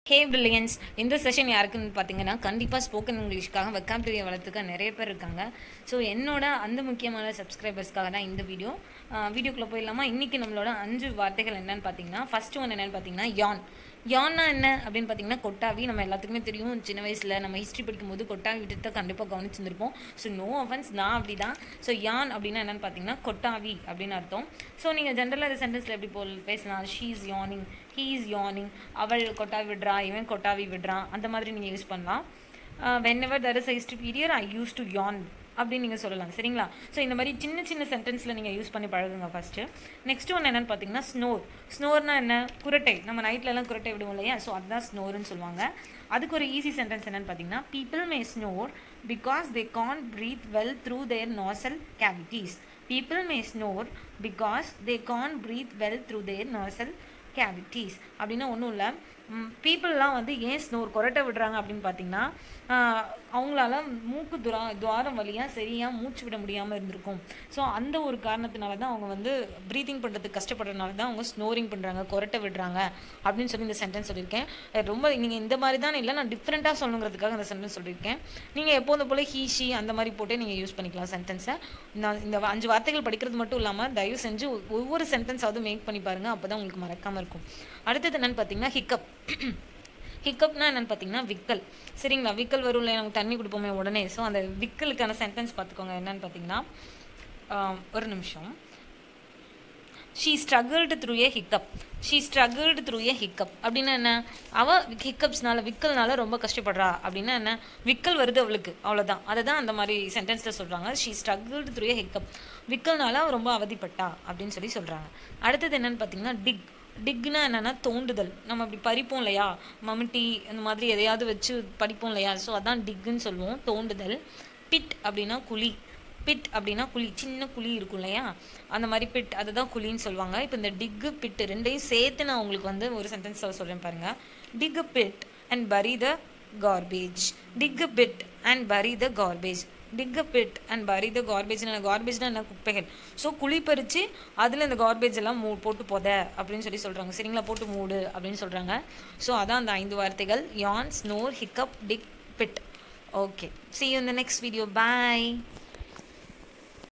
ஹே brilliance இந்த session யாருக்குன்னு பார்த்தீங்கன்னா கண்டிப்பாக ஸ்போக்கன் இங்கிலீஷ்க்காக வெக்காபுலரியை வளர்த்துக்க நிறைய பேர் இருக்காங்க ஸோ என்னோட அந்த முக்கியமான சப்ஸ்கிரைபர்ஸ்க்காக தான் இந்த வீடியோ வீடியோக்குள்ளே போயிடலாமா இன்றைக்கி நம்மளோட அஞ்சு வார்த்தைகள் என்னன்னு பார்த்தீங்கன்னா ஃபஸ்ட்டு ஒன்று என்னென்னு பார்த்தீங்கன்னா யான் யான்னா என்ன அப்படின்னு பார்த்தீங்கன்னா கொட்டாவி நம்ம எல்லாத்துக்குமே தெரியும் சின்ன வயசில் நம்ம ஹிஸ்ட்ரி படிக்கும்போது கொட்டாவி விட்டு தான் கண்டிப்பாக கவனிச்சிருந்திருப்போம் ஸோ நோ அஃபென்ஸ் நான் அப்படி தான் ஸோ யான் அப்படின்னா என்னென்னு பார்த்தீங்கன்னா கொட்டாவி அப்படின்னு அர்த்தம் ஸோ நீங்கள் ஜென்ரலாக இந்த சென்டென்ஸில் எப்படி போல் பேசலாம் she is yawning he is yawning அவள் கொட்டாவி விடுறா இவன் கொட்டாவி விடுறான் அந்த மாதிரி நீங்கள் யூஸ் பண்ணலாம் whenever there is history period I use to yawn அப்படின்னு நீங்கள் சொல்லலாம் சரிங்களா ஸோ இந்த மாதிரி சின்ன சின்ன சென்டென்ஸில் நீங்கள் யூஸ் பண்ணி பழகுங்க ஃபஸ்ட்டு நெக்ஸ்ட் ஒன்று என்னென்னு பார்த்தீங்கன்னா ஸ்னோர் ஸ்னோர்னா என்ன குரட்டை நம்ம நைட்லலாம் குரட்டை விடுவோம் இல்லையா ஸோ அதுதான் ஸ்னோர்னு சொல்லுவாங்க அதுக்கு ஒரு ஈஸி சென்டென்ஸ் என்னென்னு பார்த்தீங்கன்னா people may snore because they can't breathe well through their nasal cavities people may snore because they can't breathe well through their nasal cavities அப்படின்னா ஒன்றும் இல்லை பீப்புளெலாம் வந்து ஏன் ஸ்னோர் கொரட்டை விடுறாங்க அப்படின்னு பார்த்தீங்கன்னா அவங்களால மூக்கு துரா துவாரம் வழியாக சரியாக மூச்சு விட முடியாமல் இருந்திருக்கும் ஸோ அந்த ஒரு காரணத்தினால தான் அவங்க வந்து ப்ரீத்திங் பண்ணுறதுக்கு கஷ்டப்படுறதுனால தான் அவங்க ஸ்னோரிங் பண்ணுறாங்க கொரட்டை விடுறாங்க அப்படின்னு சொல்லி இந்த சென்டென்ஸ் சொல்லியிருக்கேன் ரொம்ப நீங்கள் இந்த மாதிரி தான் இல்லை நான் டிஃப்ரெண்ட்டாக சொல்லணுங்கிறதுக்காக அந்த சென்டென்ஸ் சொல்லியிருக்கேன் நீங்கள் எப்போதும் போல் ஹீ ஷி அந்த மாதிரி போட்டே நீங்கள் யூஸ் பண்ணிக்கலாம் சென்டென்ஸை நான் இந்த அஞ்சு வார்த்தைகள் படிக்கிறது மட்டும் இல்லாமல் தயவு செஞ்சு ஒவ்வொரு சென்டென்ஸாவது மேக் பண்ணி பாருங்கள் அப்போ தான் உங்களுக்கு மறக்காமல் இருக்கும் அடுத்தது என்னென்னு பார்த்தீங்கன்னா ஹிக்கப் ஹிக்கப்னா என்னென்னு பார்த்தீங்கன்னா விக்கல் சரிங்களா விக்கல் வரும் இல்லை நமக்கு தண்ணி கொடுப்போமே உடனே ஸோ அந்த விக்கலுக்கான சென்டென்ஸ் பார்த்துக்கோங்க என்னென்னு பார்த்தீங்கன்னா ஒரு நிமிஷம் she struggled through a hiccup she struggled through a hiccup அப்படின்னா என்ன அவள் ஹிக்கப்ஸ்னால விக்கல்னால ரொம்ப கஷ்டப்படுறா அப்படின்னா என்ன விக்கல் வருது அவளுக்கு அவ்வளோதான் அதை தான் அந்த மாதிரி சென்டென்ஸில் சொல்கிறாங்க she struggled through a hiccup விக்கல்னால அவள் ரொம்ப அவதிப்பட்டா அப்படின்னு சொல்லி சொல்கிறாங்க அடுத்தது என்னென்னு பார்த்தீங்கன்னா டிக் டிக்னா என்னென்னா தோண்டுதல் நம்ம அப்படி பறிப்போம் இல்லையா மம்முட்டி அந்த மாதிரி எதையாவது வச்சு படிப்போம் இல்லையா ஸோ அதான் டிக்குன்னு சொல்லுவோம் தோண்டுதல் பிட் அப்படின்னா குழி பிட் அப்படின்னா குழி சின்ன குழி இருக்கும் இல்லையா அந்த மாதிரி பிட் அதுதான் குழின்னு சொல்லுவாங்க இப்போ இந்த டிக்கு பிட்டு ரெண்டையும் சேர்த்து நான் உங்களுக்கு வந்து ஒரு சென்டென்ஸ் சொல்கிறேன் பாருங்கள் tick pit and bury the garbage dig pit and bury the garbage dig a pit and bury the கார்பேஜ்னா கார்பேஜ்னா என்ன குப்பைகள் ஸோ குழி பறித்து அதில் இந்த கார்பேஜ் எல்லாம் மூ போட்டு போத அப்படின்னு சொல்லி சொல்கிறாங்க சரிங்களா போட்டு மூடு அப்படின்னு சொல்கிறாங்க ஸோ அதான் அந்த ஐந்து வார்த்தைகள் yawn snore hiccup dig pit okay see you இந்த நெக்ஸ்ட் வீடியோ பாய்